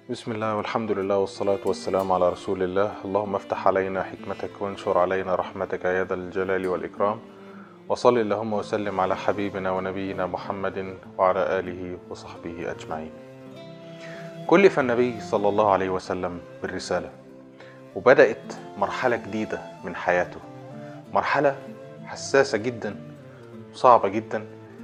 بسم الله والحمد لله والصلاة والسلام على رسول الله اللهم افتح علينا حكمتك وانشر علينا رحمتك يا ذا الجلال والإكرام وصل اللهم وسلم على حبيبنا ونبينا محمد وعلى آله وصحبه أجمعين كلف النبي صلى الله عليه وسلم بالرسالة وبدأت مرحلة جديدة من حياته مرحلة حساسة جدا صعبة جدا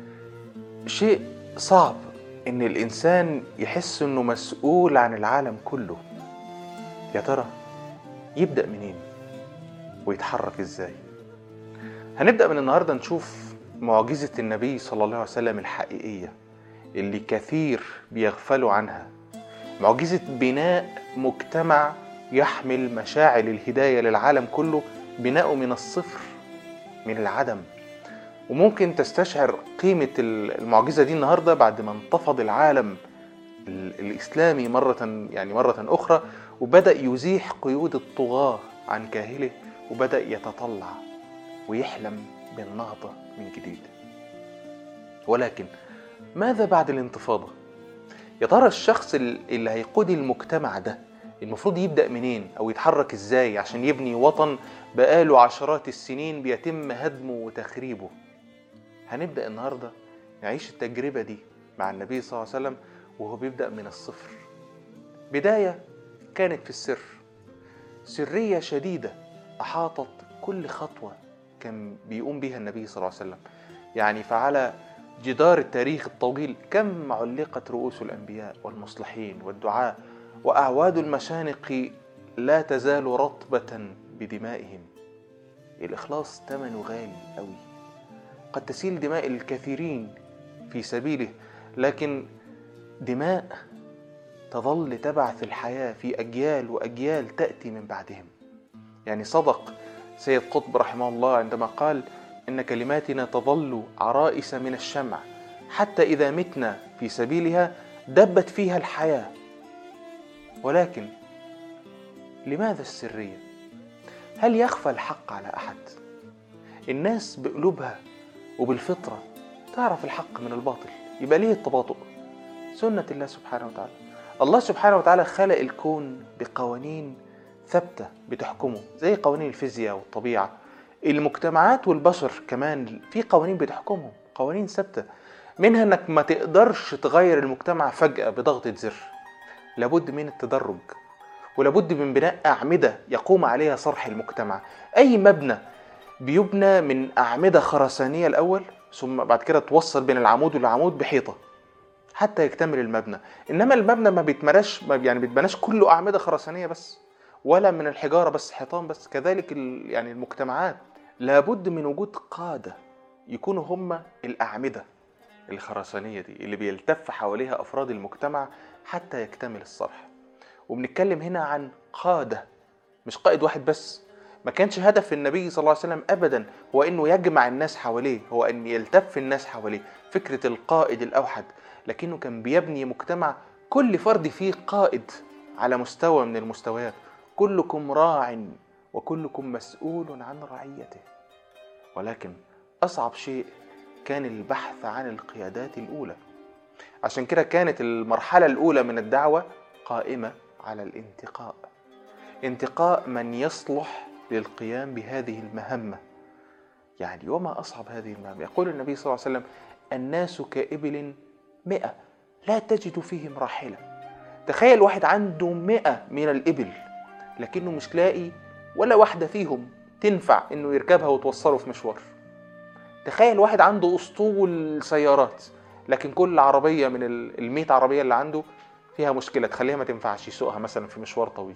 شيء صعب ان الانسان يحس انه مسؤول عن العالم كله يا ترى يبدا منين ويتحرك ازاي هنبدا من النهارده نشوف معجزه النبي صلى الله عليه وسلم الحقيقيه اللي كثير بيغفلوا عنها معجزه بناء مجتمع يحمل مشاعل الهدايه للعالم كله بناؤه من الصفر من العدم وممكن تستشعر قيمة المعجزة دي النهاردة بعد ما انتفض العالم الإسلامي مرة يعني مرة أخرى وبدأ يزيح قيود الطغاة عن كاهله وبدأ يتطلع ويحلم بالنهضة من جديد ولكن ماذا بعد الانتفاضة؟ يا ترى الشخص اللي هيقود المجتمع ده المفروض يبدأ منين أو يتحرك إزاي عشان يبني وطن بقاله عشرات السنين بيتم هدمه وتخريبه هنبدأ النهاردة نعيش التجربة دي مع النبي صلى الله عليه وسلم وهو بيبدأ من الصفر بداية كانت في السر سرية شديدة أحاطت كل خطوة كان بيقوم بها النبي صلى الله عليه وسلم يعني فعلى جدار التاريخ الطويل كم علقت رؤوس الأنبياء والمصلحين والدعاء وأعواد المشانق لا تزال رطبة بدمائهم الإخلاص ثمنه غالي أوي قد تسيل دماء الكثيرين في سبيله لكن دماء تظل تبعث الحياة في أجيال وأجيال تأتي من بعدهم يعني صدق سيد قطب رحمه الله عندما قال إن كلماتنا تظل عرائس من الشمع حتى إذا متنا في سبيلها دبت فيها الحياة ولكن لماذا السرية؟ هل يخفى الحق على أحد؟ الناس بقلوبها وبالفطرة تعرف الحق من الباطل يبقى ليه التباطؤ سنة الله سبحانه وتعالى الله سبحانه وتعالى خلق الكون بقوانين ثابتة بتحكمه زي قوانين الفيزياء والطبيعة المجتمعات والبشر كمان في قوانين بتحكمهم قوانين ثابتة منها انك ما تقدرش تغير المجتمع فجأة بضغطة زر لابد من التدرج ولابد من بناء أعمدة يقوم عليها صرح المجتمع أي مبنى بيبنى من أعمدة خرسانية الأول ثم بعد كده توصل بين العمود والعمود بحيطة حتى يكتمل المبنى إنما المبنى ما بيتملاش يعني بيتبناش كله أعمدة خرسانية بس ولا من الحجارة بس حيطان بس كذلك يعني المجتمعات لابد من وجود قادة يكونوا هم الأعمدة الخرسانية دي اللي بيلتف حواليها أفراد المجتمع حتى يكتمل الصرح وبنتكلم هنا عن قادة مش قائد واحد بس ما كانش هدف النبي صلى الله عليه وسلم ابدا هو انه يجمع الناس حواليه هو ان يلتف الناس حواليه فكره القائد الاوحد لكنه كان بيبني مجتمع كل فرد فيه قائد على مستوى من المستويات كلكم راع وكلكم مسؤول عن رعيته ولكن اصعب شيء كان البحث عن القيادات الاولى عشان كده كانت المرحله الاولى من الدعوه قائمه على الانتقاء انتقاء من يصلح للقيام بهذه المهمة يعني وما أصعب هذه المهمة يقول النبي صلى الله عليه وسلم الناس كإبل مئة لا تجد فيهم راحلة تخيل واحد عنده مئة من الإبل لكنه مش لاقي ولا واحدة فيهم تنفع إنه يركبها وتوصله في مشوار تخيل واحد عنده أسطول سيارات لكن كل عربية من المئة عربية اللي عنده فيها مشكلة تخليها ما تنفعش يسوقها مثلا في مشوار طويل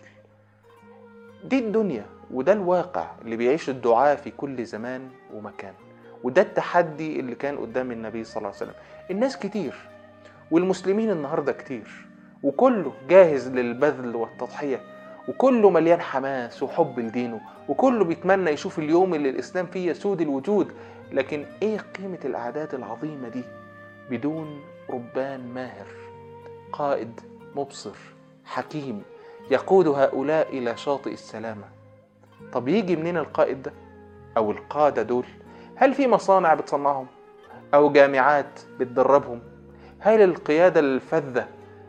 دي الدنيا وده الواقع اللي بيعيشه الدعاة في كل زمان ومكان وده التحدي اللي كان قدام النبي صلى الله عليه وسلم الناس كتير والمسلمين النهارده كتير وكله جاهز للبذل والتضحية وكله مليان حماس وحب لدينه وكله بيتمنى يشوف اليوم اللي الإسلام فيه يسود الوجود لكن إيه قيمة الأعداد العظيمة دي بدون ربان ماهر قائد مبصر حكيم يقود هؤلاء إلى شاطئ السلامة طب يجي منين القائد ده أو القادة دول هل في مصانع بتصنعهم أو جامعات بتدربهم هل القيادة الفذة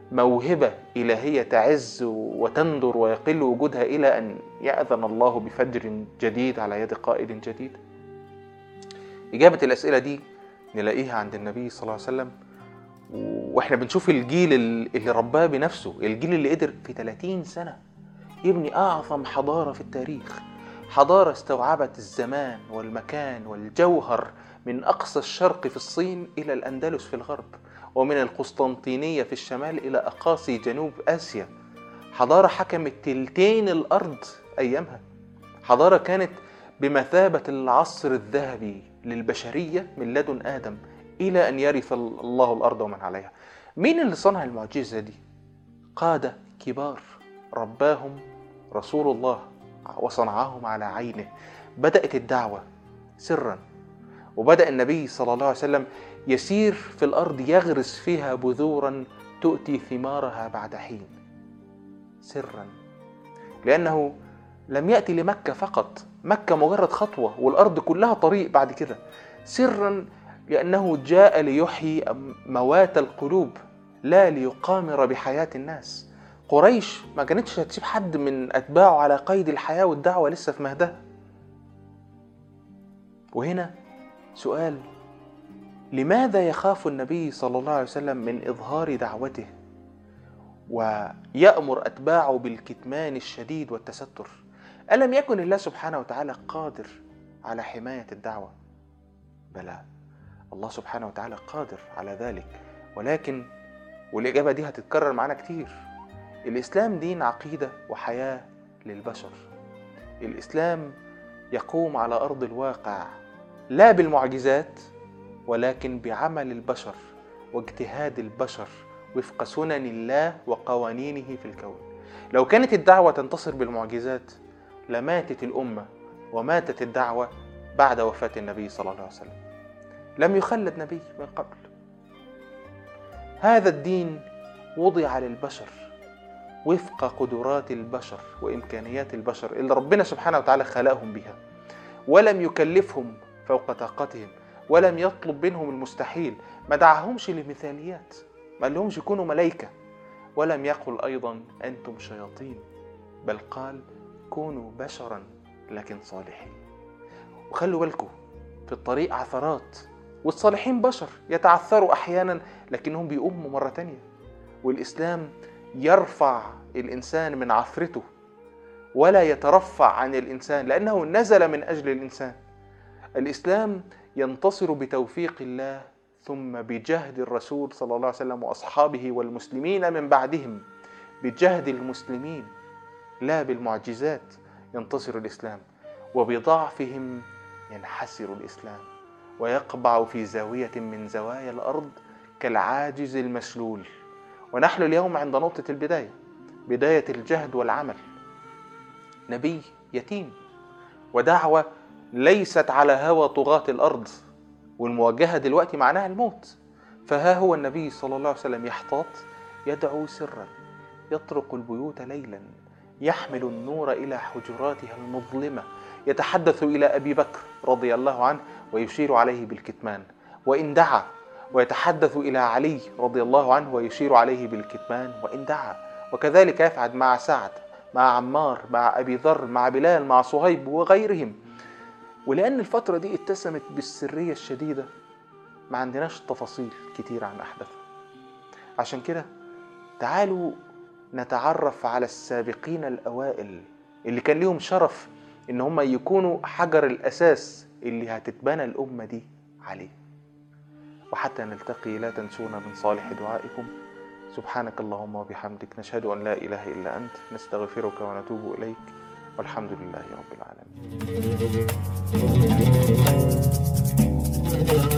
موهبة إلهية تعز وتندر ويقل وجودها إلى أن يأذن الله بفجر جديد على يد قائد جديد إجابة الأسئلة دي نلاقيها عند النبي صلى الله عليه وسلم واحنا بنشوف الجيل اللي رباه بنفسه الجيل اللي قدر في 30 سنة يبني أعظم حضارة في التاريخ حضارة استوعبت الزمان والمكان والجوهر من أقصى الشرق في الصين إلى الأندلس في الغرب ومن القسطنطينية في الشمال إلى أقاصي جنوب آسيا حضارة حكمت تلتين الأرض أيامها حضارة كانت بمثابة العصر الذهبي للبشرية من لدن آدم إلى أن يرث الله الأرض ومن عليها مين اللي صنع المعجزة دي؟ قادة كبار رباهم رسول الله وصنعهم على عينه بدأت الدعوة سرا وبدأ النبي صلى الله عليه وسلم يسير في الأرض يغرس فيها بذورا تؤتي ثمارها بعد حين سرا لأنه لم يأتي لمكة فقط مكة مجرد خطوة والأرض كلها طريق بعد كده سرا لأنه جاء ليحيي موات القلوب لا ليقامر بحياة الناس قريش ما كانتش هتسيب حد من أتباعه على قيد الحياة والدعوة لسه في مهدها وهنا سؤال لماذا يخاف النبي صلى الله عليه وسلم من إظهار دعوته ويأمر أتباعه بالكتمان الشديد والتستر ألم يكن الله سبحانه وتعالى قادر على حماية الدعوة بلى الله سبحانه وتعالى قادر على ذلك ولكن والإجابة دي هتتكرر معانا كتير الإسلام دين عقيدة وحياة للبشر الإسلام يقوم على أرض الواقع لا بالمعجزات ولكن بعمل البشر واجتهاد البشر وفق سنن الله وقوانينه في الكون لو كانت الدعوة تنتصر بالمعجزات لماتت الأمة وماتت الدعوة بعد وفاة النبي صلى الله عليه وسلم لم يخلد نبي من قبل هذا الدين وضع للبشر وفق قدرات البشر وإمكانيات البشر اللي ربنا سبحانه وتعالى خلقهم بها ولم يكلفهم فوق طاقتهم ولم يطلب منهم المستحيل ما دعاهمش لمثاليات ما لهمش يكونوا ملائكة ولم يقل أيضا أنتم شياطين بل قال كونوا بشرا لكن صالحين وخلوا بالكم في الطريق عثرات والصالحين بشر يتعثروا أحيانا لكنهم بيقوموا مرة تانية والإسلام يرفع الإنسان من عثرته ولا يترفع عن الإنسان لأنه نزل من أجل الإنسان الإسلام ينتصر بتوفيق الله ثم بجهد الرسول صلى الله عليه وسلم واصحابه والمسلمين من بعدهم بجهد المسلمين لا بالمعجزات ينتصر الاسلام وبضعفهم ينحسر الاسلام ويقبع في زاويه من زوايا الارض كالعاجز المسلول ونحن اليوم عند نقطه البدايه بدايه الجهد والعمل نبي يتيم ودعوه ليست على هوى طغاة الأرض والمواجهة دلوقتي معناها الموت فها هو النبي صلى الله عليه وسلم يحتاط يدعو سرا يطرق البيوت ليلا يحمل النور إلى حجراتها المظلمة يتحدث إلى أبي بكر رضي الله عنه ويشير عليه بالكتمان وإن دعا ويتحدث إلى علي رضي الله عنه ويشير عليه بالكتمان وإن دعا وكذلك يفعل مع سعد مع عمار مع أبي ذر مع بلال مع صهيب وغيرهم ولأن الفترة دي اتسمت بالسرية الشديدة ما عندناش تفاصيل كتير عن أحداثها عشان كده تعالوا نتعرف على السابقين الأوائل اللي كان ليهم شرف إن هم يكونوا حجر الأساس اللي هتتبنى الأمة دي عليه وحتى نلتقي لا تنسونا من صالح دعائكم سبحانك اللهم وبحمدك نشهد أن لا إله إلا أنت نستغفرك ونتوب إليك والحمد لله رب العالمين